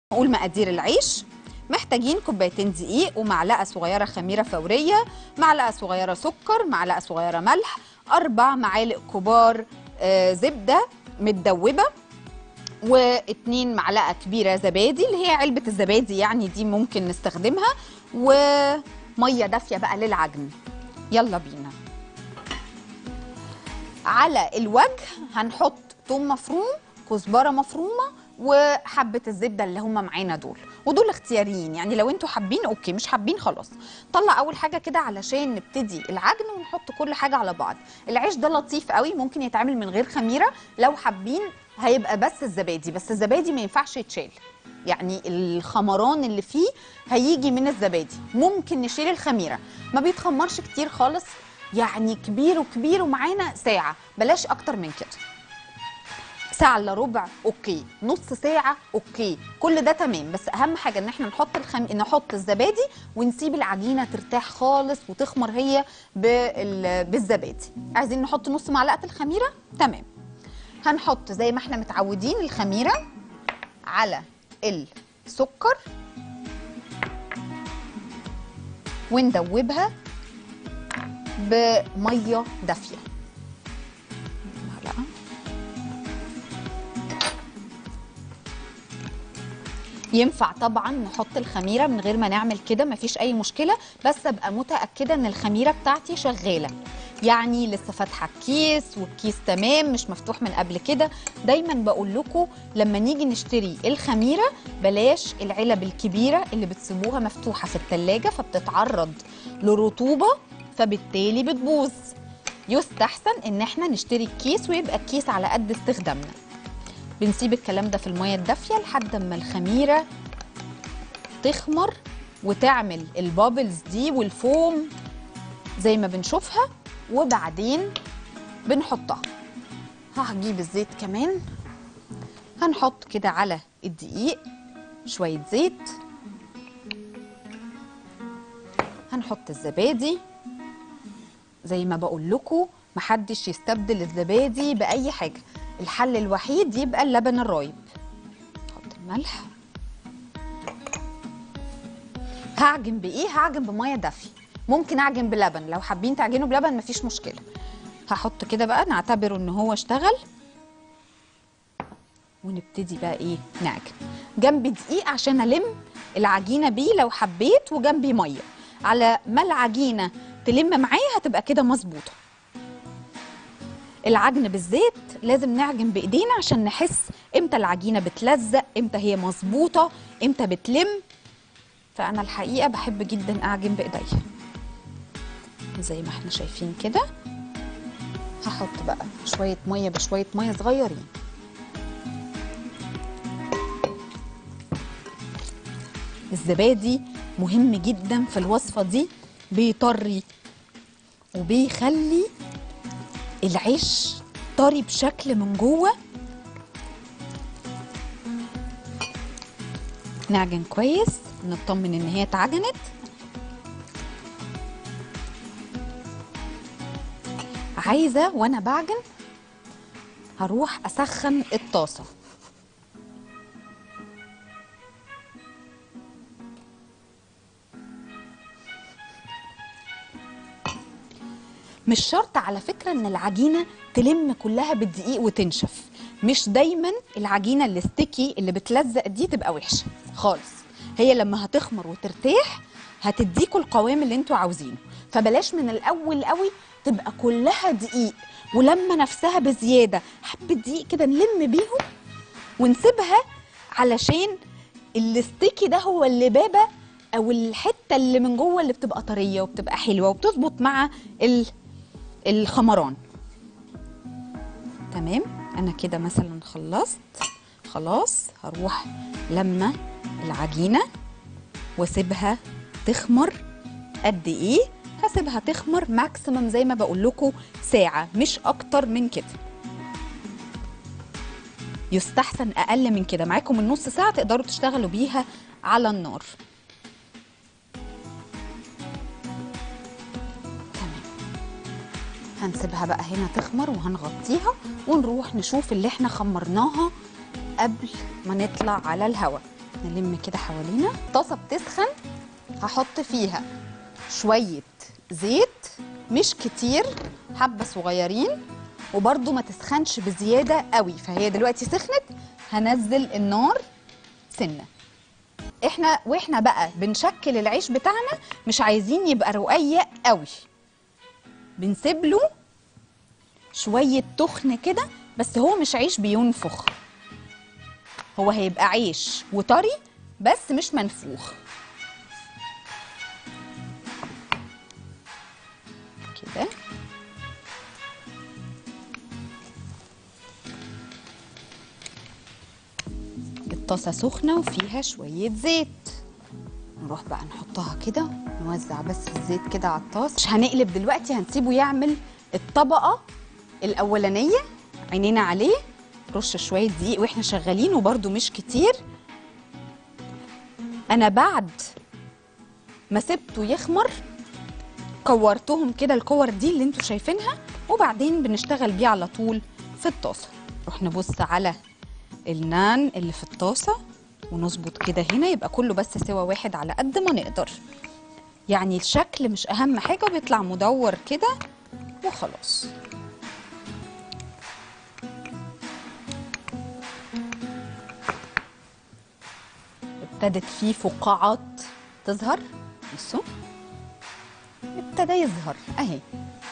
نقول مقادير العيش محتاجين كوبايتين دقيق ومعلقه صغيره خميره فوريه معلقه صغيره سكر معلقه صغيره ملح اربع معالق كبار آه، زبده متدوبه واتنين معلقه كبيره زبادي اللي هي علبه الزبادي يعني دي ممكن نستخدمها وميه دافيه بقى للعجن يلا بينا على الوجه هنحط توم مفروم كزبره مفرومه وحبه الزبده اللي هم معانا دول ودول اختياريين يعني لو انتوا حابين اوكي مش حابين خلاص طلع اول حاجه كده علشان نبتدي العجن ونحط كل حاجه على بعض العيش ده لطيف قوي ممكن يتعمل من غير خميره لو حابين هيبقى بس الزبادي بس الزبادي ما ينفعش يتشال يعني الخمران اللي فيه هيجي من الزبادي ممكن نشيل الخميره ما بيتخمرش كتير خالص يعني كبير وكبير ومعانا ساعه بلاش اكتر من كده ساعة الا ربع اوكي نص ساعة اوكي كل ده تمام بس اهم حاجة ان احنا نحط الخم... نحط الزبادي ونسيب العجينة ترتاح خالص وتخمر هي بال... بالزبادي عايزين نحط نص معلقة الخميرة تمام هنحط زي ما احنا متعودين الخميرة على السكر وندوبها بمية دافية معلقة ينفع طبعا نحط الخميره من غير ما نعمل كده مفيش اي مشكله بس ابقى متاكده ان الخميره بتاعتي شغاله يعني لسه فاتحه الكيس والكيس تمام مش مفتوح من قبل كده دايما بقول لكم لما نيجي نشتري الخميره بلاش العلب الكبيره اللي بتسيبوها مفتوحه في التلاجة فبتتعرض لرطوبه فبالتالي بتبوظ يستحسن ان احنا نشتري الكيس ويبقى الكيس على قد استخدامنا بنسيب الكلام ده في الميه الدافيه لحد اما الخميره تخمر وتعمل البابلز دي والفوم زي ما بنشوفها وبعدين بنحطها هجيب الزيت كمان هنحط كده على الدقيق شويه زيت هنحط الزبادي زي ما بقول لكم محدش يستبدل الزبادي باي حاجه الحل الوحيد يبقى اللبن الرايب نحط الملح هعجن بايه هعجن بميه دافيه ممكن اعجن بلبن لو حابين تعجنوا بلبن مفيش مشكله هحط كده بقى نعتبره ان هو اشتغل ونبتدي بقى ايه نعجن جنبي دقيق عشان الم العجينه بيه لو حبيت وجنبي ميه على ما العجينه تلم معايا هتبقى كده مظبوطه العجن بالزيت لازم نعجن بايدينا عشان نحس امتى العجينه بتلزق امتى هي مظبوطه امتى بتلم فانا الحقيقه بحب جدا اعجن بايديا زي ما احنا شايفين كده هحط بقى شويه ميه بشويه ميه صغيرين الزبادي مهم جدا في الوصفه دي بيطري وبيخلي العيش طري بشكل من جوه نعجن كويس نطمن ان هي اتعجنت عايزه وانا بعجن هروح اسخن الطاسه مش شرط على فكرة ان العجينة تلم كلها بالدقيق وتنشف مش دايما العجينة اللي ستيكي اللي بتلزق دي تبقى وحشة خالص هي لما هتخمر وترتاح هتديكوا القوام اللي انتوا عاوزينه فبلاش من الاول قوي تبقى كلها دقيق ولما نفسها بزيادة حبة دقيق كده نلم بيهم ونسيبها علشان الستيكي ده هو اللبابة او الحتة اللي من جوه اللي بتبقى طرية وبتبقى حلوة وبتظبط مع ال الخمران تمام انا كده مثلا خلصت خلاص هروح لما العجينه واسيبها تخمر قد ايه هسيبها تخمر ماكسيمم زي ما بقول لكم ساعه مش اكتر من كده يستحسن اقل من كده معاكم النص ساعه تقدروا تشتغلوا بيها على النار هنسيبها بقى هنا تخمر وهنغطيها ونروح نشوف اللي احنا خمرناها قبل ما نطلع على الهواء نلم كده حوالينا طاسه بتسخن هحط فيها شويه زيت مش كتير حبه صغيرين وبرده ما تسخنش بزياده قوي فهي دلوقتي سخنت هنزل النار سنه احنا واحنا بقى بنشكل العيش بتاعنا مش عايزين يبقى رقيق قوي بنسيب له شويه تخن كده بس هو مش عيش بينفخ هو هيبقى عيش وطري بس مش منفوخ كده الطاسة سخنة وفيها شوية زيت نروح بقى نحطها كده نوزع بس الزيت كده على الطاسة مش هنقلب دلوقتي هنسيبه يعمل الطبقة الأولانية عينينا عليه رش شوية دقيق واحنا شغالين وبرده مش كتير أنا بعد ما سبته يخمر كورتهم كده الكور دي اللي انتوا شايفينها وبعدين بنشتغل بيه على طول في الطاسة نروح نبص على النان اللي في الطاسة ونظبط كده هنا يبقى كله بس سوا واحد على قد ما نقدر يعني الشكل مش أهم حاجة وبيطلع مدور كده وخلاص ابتدت فيه فقاعات تظهر بصوا ابتدى يظهر اهي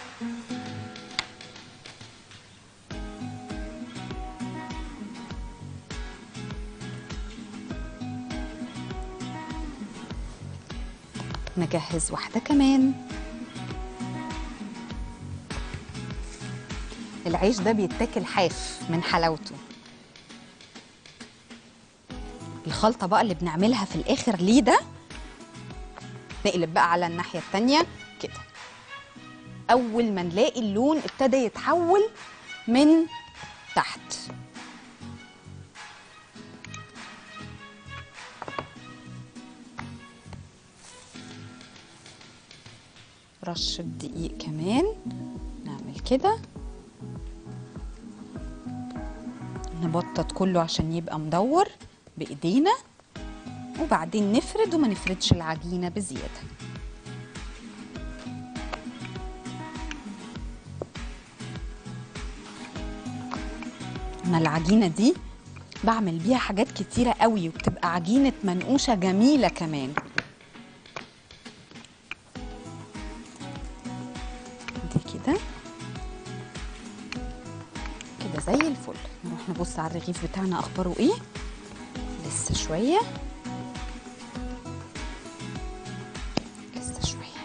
نجهز واحدة كمان العيش ده بيتاكل حاف من حلاوته الخلطة بقى اللي بنعملها في الآخر ليه ده نقلب بقى على الناحية التانية كده أول ما نلاقي اللون ابتدى يتحول من تحت رشة دقيق كمان نعمل كده نبطط كله عشان يبقى مدور بإيدينا وبعدين نفرد وما نفردش العجينة بزيادة أنا العجينة دي بعمل بيها حاجات كتيرة قوي وبتبقى عجينة منقوشة جميلة كمان دي كده كده زي الفل نروح نبص على الرغيف بتاعنا أخباره إيه لسه شوية لسه شوية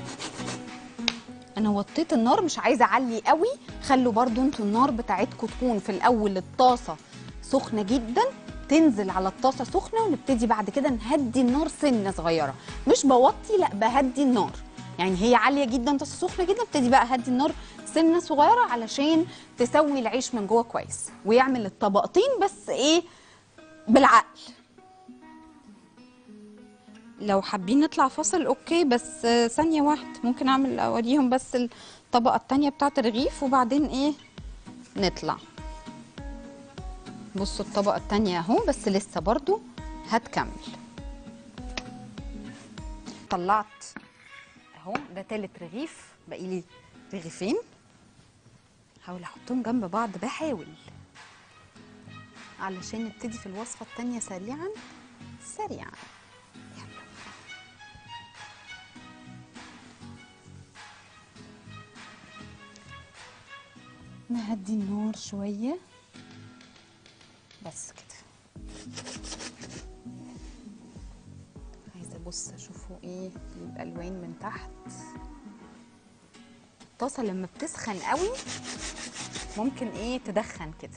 أنا وطيت النار مش عايزة أعلي قوي خلوا برضو انتوا النار بتاعتكم تكون في الأول الطاسة سخنة جدا تنزل على الطاسة سخنة ونبتدي بعد كده نهدي النار سنة صغيرة مش بوطي لا بهدي النار يعني هي عالية جدا طاسة سخنة جدا ابتدي بقى هدي النار سنة صغيرة علشان تسوي العيش من جوه كويس ويعمل الطبقتين بس ايه بالعقل لو حابين نطلع فاصل اوكي بس آه، ثانية واحدة ممكن اعمل اوريهم بس الطبقة التانية بتاعة الرغيف وبعدين ايه نطلع بصوا الطبقة التانية اهو بس لسه برضو هتكمل طلعت اهو ده تالت رغيف باقي لي رغيفين هحاول احطهم جنب بعض بحاول علشان نبتدي في الوصفة التانية سريعا سريعا يلا. نهدي النار شوية بس كده عايزة ابص اشوفوا ايه الالوان من تحت الطاسة لما بتسخن قوي ممكن ايه تدخن كده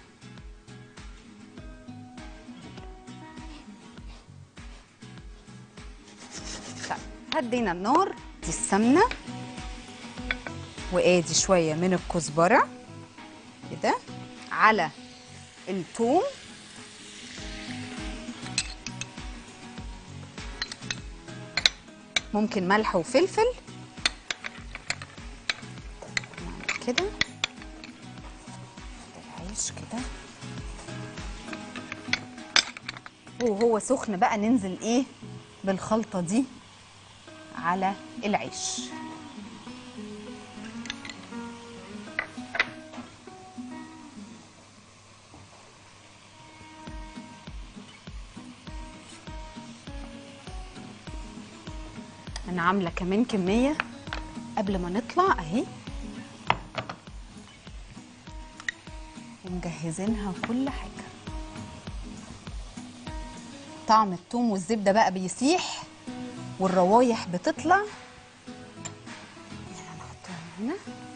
طيب هدينا النار دي السمنة وادي شوية من الكزبرة كده على الثوم ممكن ملح وفلفل نعمل كده العيش كده وهو سخن بقى ننزل ايه بالخلطه دي على العيش انا عامله كمان كميه قبل ما نطلع اهي ومجهزينها وكل حاجه طعم الثوم والزبده بقى بيسيح والروايح بتطلع يعني هنحطهم هنا